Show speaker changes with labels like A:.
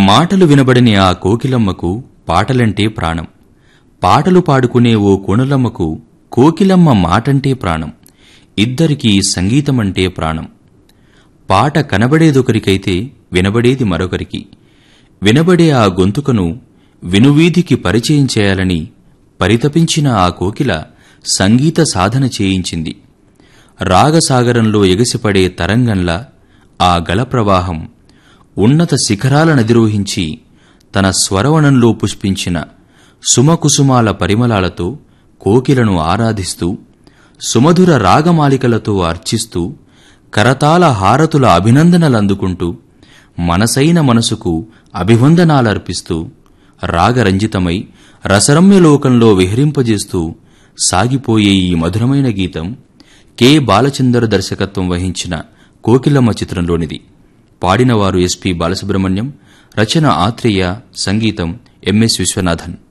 A: మాటలు వినబడని ఆ కోకిలమ్మకు పాటలంటే ప్రాణం పాటలు పాడుకునే ఓ కోణలమ్మకు కోకిలమ్మ మాటంటే ప్రాణం ఇద్దరికీ సంగీతమంటే ప్రాణం పాట కనబడేదొకరికైతే వినబడేది మరొకరికి వినబడే ఆ గొంతుకను వినువీధికి పరిచయం చేయాలని పరితపించిన ఆ కోకిల సంగీత సాధన చేయించింది రాగసాగరంలో ఎగసిపడే తరంగంలా ఆ గల ప్రవాహం ఉన్నత శిఖరాలనధిరోహించి తన స్వరవణంలో పుష్పించిన సుమకుసుమాల పరిమళాలతో కోకిలను ఆరాధిస్తూ సుమధుర రాగమాలికలతో అర్చిస్తూ కరతాల హారతుల అభినందనలందుకుంటూ మనసైన మనసుకు అభివందనాలర్పిస్తూ రాగరంజితమై రసరమ్యలోకంలో విహరింపజేస్తూ సాగిపోయే ఈ మధురమైన గీతం కె బాలచందర్ దర్శకత్వం వహించిన కోకిలమ్మ చిత్రంలోనిది పాడినవారు ఎస్పి బాలసుబ్రహ్మణ్యం రచన ఆత్రేయ సంగీతం ఎంఎస్ విశ్వనాథన్